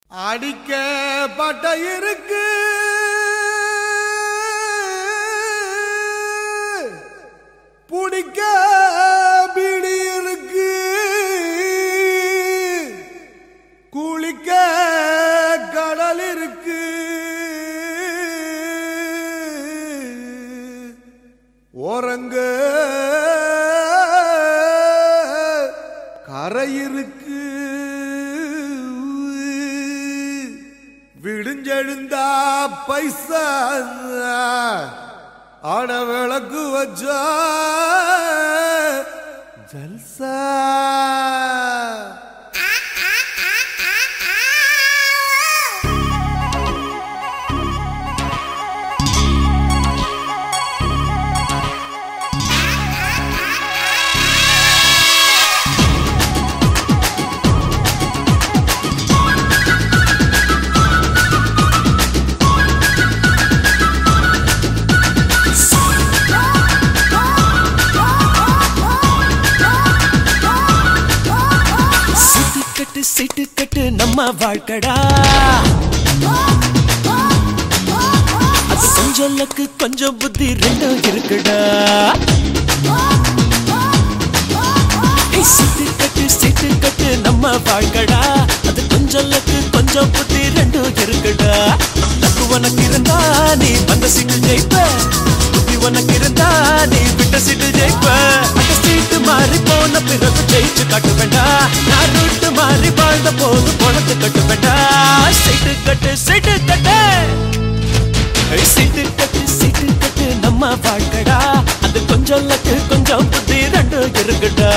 அடிக்க பட்ட இருக்கு புடிக்க பிடி இருக்கு குளிக்க கடல் இருக்கு ஓரங்க கரை இருக்கு விடுஞ்செழுந்தா பைசா ஆட விளக்கு வச்சா ஜல்சா சிட்டு கட்டு சிட்டு கட்டு நம்ம வாழ்க்கடா அது கொஞ்சம் லக்கு கொஞ்சம் புத்தி ரெண்டும் இருக்குடா ஏய், சிட்டு கட்டு சிட்டு கட்டு நம்ம வாழ்க்கடா அது கொஞ்சம் லக்கு கொஞ்சம் புத்தி ரெண்டும் இருக்குடா லக்கு உனக்கு இருந்தா நீ வந்த சீட்டு ஜெயிப்ப புத்தி உனக்கு இருந்தா நீ விட்ட சீட்டு ஜெயிப்ப அந்த சீட்டு மாறி போன பிறகு ஜெயிச்சு காட்டு வேண்டா நான் ரூட்டு மாறி வாழ்ந்த போது பணத்தை கட்டு வேண்டா சீட்டு கட்டு சீட்டு கட்டு ஏய், சீட்டு கட்டு சீட்டு கட்டு நம்ம வாழ்க்கடா அது கொஞ்சம் லக்கு கொஞ்சம் புத்தி ரெண்டும் இருக்குடா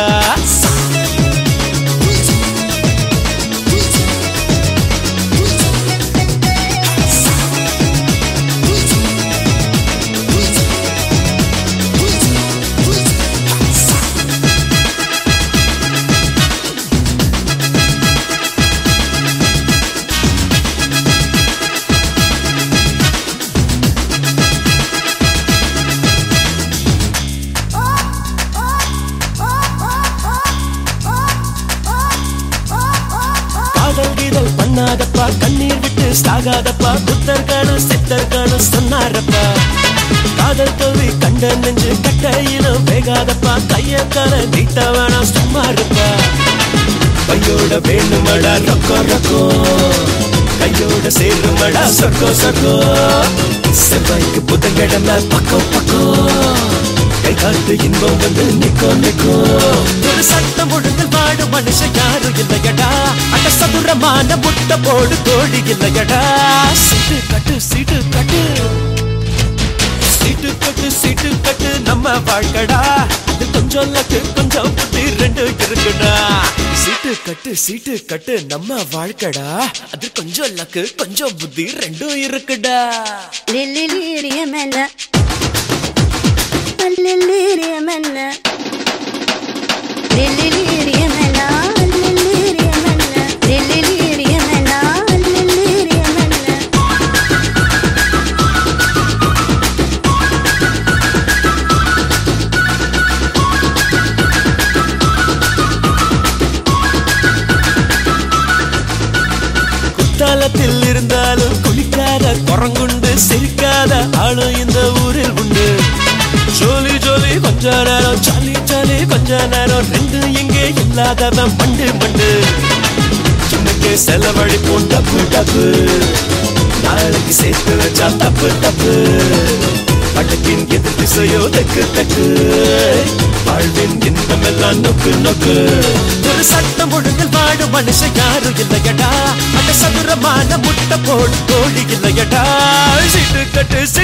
காதல் கீதல் பண்ணாதப்பா கண்ணீர் விட்டு சாகாதப்பா புத்தர்களும் சித்தர்களும் சொன்னாரப்பா காதல் தோல்வி கண்ட நெஞ்சு கட்டையிலும் வேகாதப்பா கைய கால நீட்ட வேணாம் சும்மா இருப்பா கையோட வேணுமடா ரொக்கோ ரொக்கோ கையோட சேருமடா சொர்க்கோ சொர்க்கோ செவ்வாய்க்கு புதன்கிழமை பக்கம் பக்கம் கை காத்து இன்பம் வந்து நிக்கோ நிக்கோ ஒரு சட்டம் ஒழுங்கில் வாழும் மனுஷன் யாரும் இல்லையடா அட சதுரமான முட்டை போடு கோழி இல்லையடா சீட்டு கட்டு சீட்டு கட்டு சீட்டு கட்டு சீட்டு கட்டு நம்ம வாழ்க்கடா அது கொஞ்சம் லக்கு கொஞ்சம் புத்தி ரெண்டு இருக்குடா சீட்டு கட்டு சீட்டு கட்டு நம்ம வாழ்க்கடா அது கொஞ்சம் லக்கு கொஞ்சம் புத்தி ரெண்டும் இருக்குடா لليليريمنا لليليريمنا لليليريمنا لليليريمنا لليليريمنا لليليريمنا குத்தாலத்தில் இருந்தாலும் குளிக்காத குரங்குண்டு சிரிக்காத ஆளும் இந்த ஊரில் உண்டு ஜோலி ஜோலி கொஞ்ச நேரம் சாலி சாலி கொஞ்ச நேரம் ரெண்டு எங்கே இல்லாதவன் மண்டு மண்டு இன்னைக்கு செலவழிப்போம் டப்பு டப்பு நாளைக்கு சேர்த்து வச்சா தப்பு தப்பு பட்டக்கின் எதிர் திசையோ தக்கு தக்கு வாழ்வின் இன்பம் எல்லாம் நொக்கு நொக்கு ஒரு சட்டம் ஒழுங்கில் வாழும் மனுஷன் யாரும் இல்லையடா அந்த சதுரமான முட்டை போடு கோழி இல்லையடா சீட்டு கட்டு சீட்டு